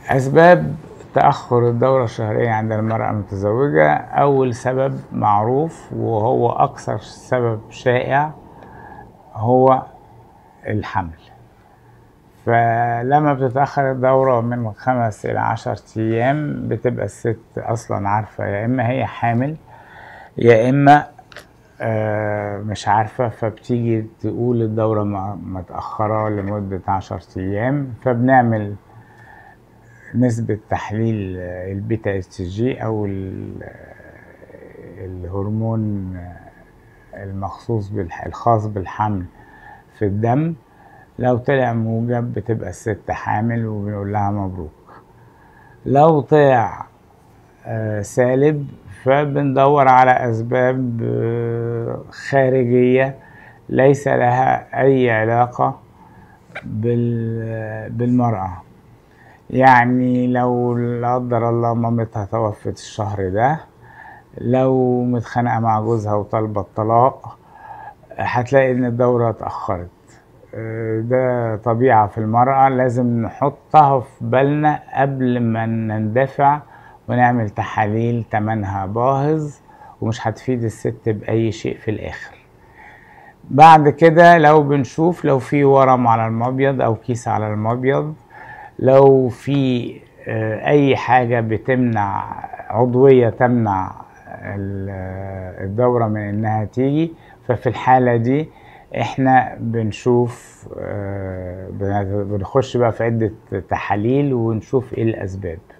أسباب تأخر الدورة الشهرية عند المرأة المتزوجة أول سبب معروف وهو أكثر سبب شائع هو الحمل فلما بتتأخر الدورة من خمس إلى عشر أيام بتبقى الست أصلا عارفة يا إما هي حامل يا إما آه، مش عارفة فبتيجي تقول الدورة م- متأخرة لمدة عشر أيام فبنعمل نسبة تحليل آه، البيتا اس جي أو ال- آه، الهرمون آه، المخصوص بالح- الخاص بالحمل في الدم لو طلع موجب بتبقى الست حامل وبنقول لها مبروك لو طلع آه، سالب فبندور على أسباب آه، خارجية ليس لها أي علاقة بال- بالمرأة يعني لو لا قدر الله مامتها توفت الشهر ده لو متخانقة مع جوزها وطالبة الطلاق هتلاقي إن الدورة اتأخرت آه، ده طبيعة في المرأة لازم نحطها في بالنا قبل ما نندفع ونعمل تحاليل تمنها باهظ ومش هتفيد الست بأي شيء في الآخر بعد كده لو بنشوف لو في ورم على المبيض أو كيس على المبيض لو في آه، أي حاجة بتمنع عضوية تمنع ال- الدورة من إنها تيجي ففي الحالة دي احنا بنشوف آه، بن- بنخش بقى في عدة تحاليل ونشوف ايه الأسباب